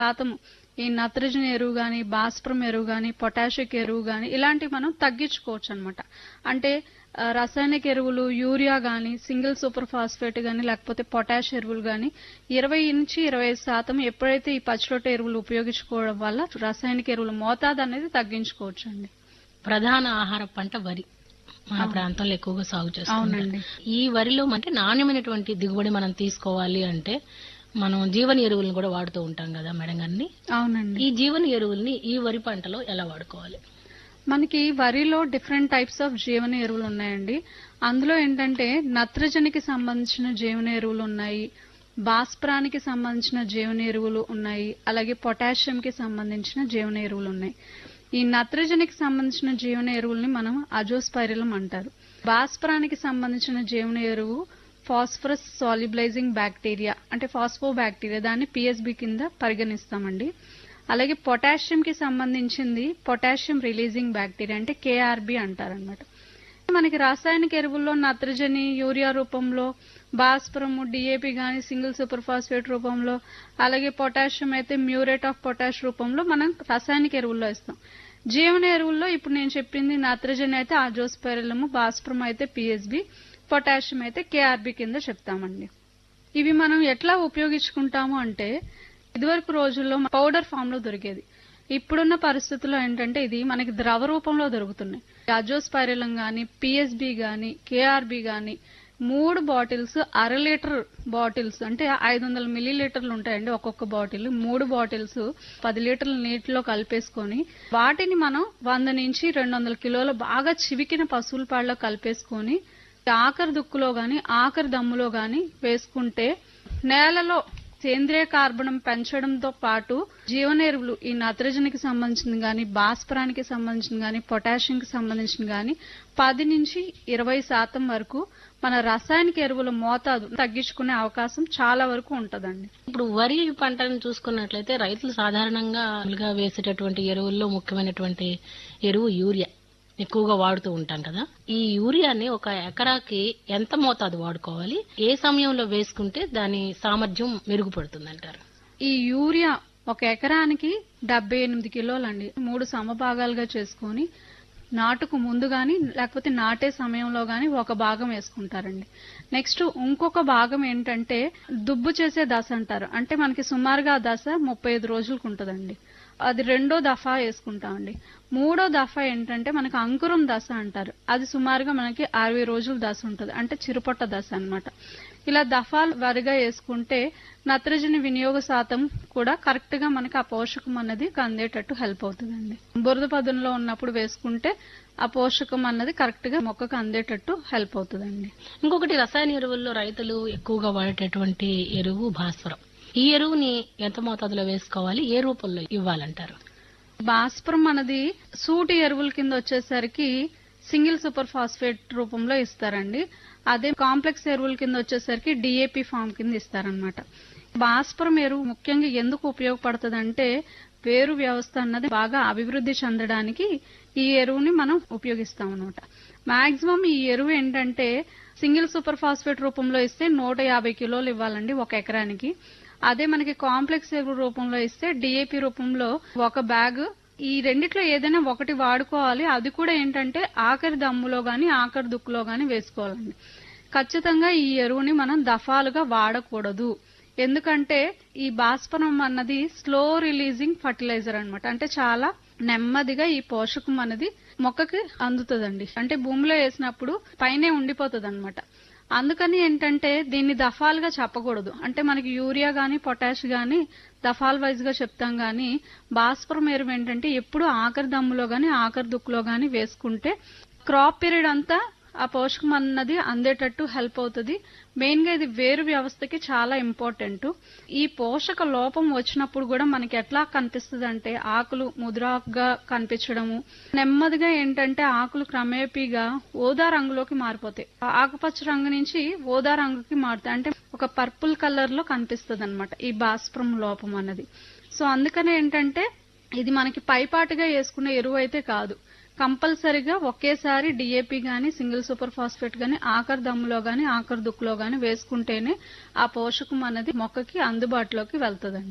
శాతం ఈ నత్రజని ఎరువు గాని భాస్వరం ఎరువు గాని పొటాషిక్ ఎరువు గాని ఇలాంటివి మనం తగ్గించుకోవచ్చు అనమాట అంటే ఆ, రసాయనిక ఎరువులు యూరియా గాని సింగిల్ సూపర్ ఫాస్ఫేట్ గాని లేకపోతే పొటాష్ ఎరువులు గాని ఇరవై నుంచి ఇరవై శాతం ఎప్పుడైతే ఈ పచ్చిరొట్ట ఎరువులు ఉపయోగించుకోవడం వల్ల రసాయనిక ఎరువుల మోతాదు అనేది తగ్గించుకోవచ్చు అండి ప్రధాన ఆహార పంట వరి మన అవును. ప్రాంతంలో ఎక్కువగా సాగు చేస్తాం అవునండి ఈ వరిలో అంటే నాణ్యమైనటువంటి దిగుబడి మనం తీసుకోవాలి అంటే మనం జీవన ఎరువులను కూడా వాడుతూ ఉంటాం కదా మేడం గారిని అవునండి ఈ జీవన ఎరువుల్ని ఈ వరి పంటలో ఎలా వాడుకోవాలి మనకి వరిలో డిఫరెంట్ టైప్స్ ఆఫ్ జీవన ఎరువులు ఉన్నాయండి అందులో ఏంటంటే నత్రజనికి సంబంధించిన జీవన ఎరువులు ఉన్నాయి భాస్పరానికి సంబంధించిన జీవన ఎరువులు ఉన్నాయి అలాగే పొటాషియంకి సంబంధించిన జీవన ఎరువులు ఉన్నాయి ఈ నత్రజనికి సంబంధించిన జీవన ఎరువుల్ని మనం అజోస్పైరిలం అంటారు భాస్పరానికి సంబంధించిన జీవన ఎరువు ఫాస్ఫరస్ సాల్యుబలైజింగ్ బ్యాక్టీరియా అంటే ఫాస్ఫో బ్యాక్టీరియా దాన్ని పిఎస్బి కింద పరిగణిస్తామండి అలాగే పొటాషియం కి సంబంధించింది పొటాషియం రిలీజింగ్ బ్యాక్టీరియా అంటే కేఆర్బి అంటారనమాట మనకి రాసాయనిక ఎరువుల్లో నత్రజని యూరియా రూపంలో భాస్వరము డిఏపి గాని సింగిల్ సూపర్ ఫాస్ఫేట్ రూపంలో అలాగే పొటాషియం అయితే మ్యూరేట్ ఆఫ్ పొటాష్ రూపంలో మనం రాసాయనిక ఎరువుల్లో ఇస్తాం జీవన ఎరువుల్లో ఇప్పుడు నేను చెప్పింది నత్రజని అయితే ఆజోస్పెరలము భాస్వరం అయితే పిఎస్బి పొటాషియం అయితే కేఆర్బి కింద చెప్తామండి ఇవి మనం ఎట్లా ఉపయోగించుకుంటాము అంటే ఇదివరకు రోజుల్లో పౌడర్ ఫామ్ లో దొరికేది ఇప్పుడున్న పరిస్థితుల్లో ఏంటంటే ఇది మనకి ద్రవ రూపంలో దొరుకుతున్నాయి అజోస్పైరిలం గాని పిఎస్బి గాని కేఆర్బి గాని మూడు బాటిల్స్ అర లీటర్ బాటిల్స్ అంటే ఐదు వందల మిల్లీ లీటర్లు ఉంటాయండి ఒక్కొక్క బాటిల్ మూడు బాటిల్స్ పది లీటర్ల నీటిలో కలిపేసుకొని వాటిని మనం వంద నుంచి రెండు వందల కిలోల బాగా చివికిన పశువుల పాలలో కలిపేసుకొని ఆఖరి దుక్కులో గాని ఆఖరి దమ్ములో గాని వేసుకుంటే నేలలో సేంద్రియ కార్బనం పెంచడంతో పాటు జీవన ఎరువులు ఈ నత్రజనికి సంబంధించింది గాని భాస్పరానికి సంబంధించింది గాని పొటాషియంకి సంబంధించింది గాని పది నుంచి ఇరవై శాతం వరకు మన రసాయనిక ఎరువుల మోతాదు తగ్గించుకునే అవకాశం చాలా వరకు ఉంటదండి ఇప్పుడు వరి పంటను చూసుకున్నట్లయితే రైతులు సాధారణంగా మామూలుగా వేసేటటువంటి ఎరువుల్లో ముఖ్యమైనటువంటి ఎరువు యూరియా ఎక్కువగా వాడుతూ ఉంటాం కదా ఈ యూరియాని ఒక ఎకరాకి ఎంత మోతాదు వాడుకోవాలి ఏ సమయంలో వేసుకుంటే దాని సామర్థ్యం మెరుగుపడుతుంది అంటారు ఈ యూరియా ఒక ఎకరానికి డెబ్బై ఎనిమిది కిలోలండి మూడు సమభాగాలుగా చేసుకొని నాటుకు ముందు గాని లేకపోతే నాటే సమయంలో గాని ఒక భాగం వేసుకుంటారండి నెక్స్ట్ ఇంకొక భాగం ఏంటంటే దుబ్బు చేసే దశ అంటారు అంటే మనకి సుమారుగా ఆ దశ ముప్పై ఐదు రోజులకు ఉంటదండి అది రెండో దఫా వేసుకుంటామండి మూడో దఫా ఏంటంటే మనకి అంకురం దశ అంటారు అది సుమారుగా మనకి అరవై రోజుల దశ ఉంటుంది అంటే చిరుపొట్ట దశ అన్నమాట ఇలా దఫాలు వరిగా వేసుకుంటే నత్రజని వినియోగ శాతం కూడా కరెక్ట్ గా మనకి ఆ పోషకం అన్నది అందేటట్టు హెల్ప్ అవుతుందండి బురద పదంలో ఉన్నప్పుడు వేసుకుంటే ఆ పోషకం అన్నది కరెక్ట్ గా మొక్కకు అందేటట్టు హెల్ప్ అవుతుందండి ఇంకొకటి రసాయన ఎరువుల్లో రైతులు ఎక్కువగా వాడేటటువంటి ఎరువు భాస్వరం ఈ ఎరువుని ఎంత మోతాదులో వేసుకోవాలి ఏ రూపంలో ఇవ్వాలంటారు భాస్వరం అన్నది సూటి ఎరువుల కింద వచ్చేసరికి సింగిల్ సూపర్ ఫాస్ఫేట్ రూపంలో ఇస్తారండి అదే కాంప్లెక్స్ ఎరువుల కింద వచ్చేసరికి డిఏపి ఫామ్ కింద ఇస్తారనమాట భాస్వరం ఎరువు ముఖ్యంగా ఎందుకు ఉపయోగపడుతుందంటే వేరు వ్యవస్థ అన్నది బాగా అభివృద్ధి చెందడానికి ఈ ఎరువుని మనం ఉపయోగిస్తాం అనమాట మాక్సిమం ఈ ఎరువు ఏంటంటే సింగిల్ సూపర్ ఫాస్ఫేట్ రూపంలో ఇస్తే నూట యాభై కిలోలు ఇవ్వాలండి ఒక ఎకరానికి అదే మనకి కాంప్లెక్స్ ఎరువు రూపంలో ఇస్తే డిఏపి రూపంలో ఒక బ్యాగ్ ఈ రెండిట్లో ఏదైనా ఒకటి వాడుకోవాలి అది కూడా ఏంటంటే ఆఖరి దమ్ములో గాని ఆఖరి దుక్కులో గాని వేసుకోవాలండి ఖచ్చితంగా ఈ ఎరువుని మనం దఫాలుగా వాడకూడదు ఎందుకంటే ఈ భాస్వరం అన్నది స్లో రిలీజింగ్ ఫర్టిలైజర్ అన్నమాట అంటే చాలా నెమ్మదిగా ఈ పోషకం అనేది మొక్కకి అందుతుందండి అంటే భూమిలో వేసినప్పుడు పైనే ఉండిపోతుంది అనమాట అందుకని ఏంటంటే దీన్ని దఫాలుగా చెప్పకూడదు అంటే మనకి యూరియా గాని పొటాష్ గాని దఫాల్ వైజ్ గా చెప్తాం గాని భాస్వరం ఎరువు ఏంటంటే ఎప్పుడు ఆఖరి దమ్ములో గాని ఆఖరి దుక్కులో గాని వేసుకుంటే క్రాప్ పీరియడ్ అంతా ఆ పోషకం అన్నది అందేటట్టు హెల్ప్ అవుతుంది మెయిన్ గా ఇది వేరు వ్యవస్థకి చాలా ఇంపార్టెంట్ ఈ పోషక లోపం వచ్చినప్పుడు కూడా మనకి ఎట్లా కనిపిస్తుంది అంటే ఆకులు ముదురాకుగా కనిపించడము నెమ్మదిగా ఏంటంటే ఆకులు క్రమేపీగా ఓదా రంగులోకి మారిపోతాయి ఆ ఆకుపచ్చ రంగు నుంచి ఓదా రంగుకి మారుతాయి అంటే ఒక పర్పుల్ కలర్ లో కనిపిస్తుంది అనమాట ఈ భాస్వరం లోపం అన్నది సో అందుకనే ఏంటంటే ఇది మనకి పైపాటుగా వేసుకునే ఎరువు అయితే కాదు కంపల్సరిగా ఒకేసారి డిఏపి గాని సింగిల్ సూపర్ ఫాస్ఫేట్ గాని ఆఖరి దమ్ములో గాని ఆఖరి దుక్కులో గాని వేసుకుంటేనే ఆ పోషకం అనేది మొక్కకి అందుబాటులోకి వెళ్తుందండి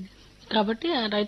కాబట్టి ఆ రైతు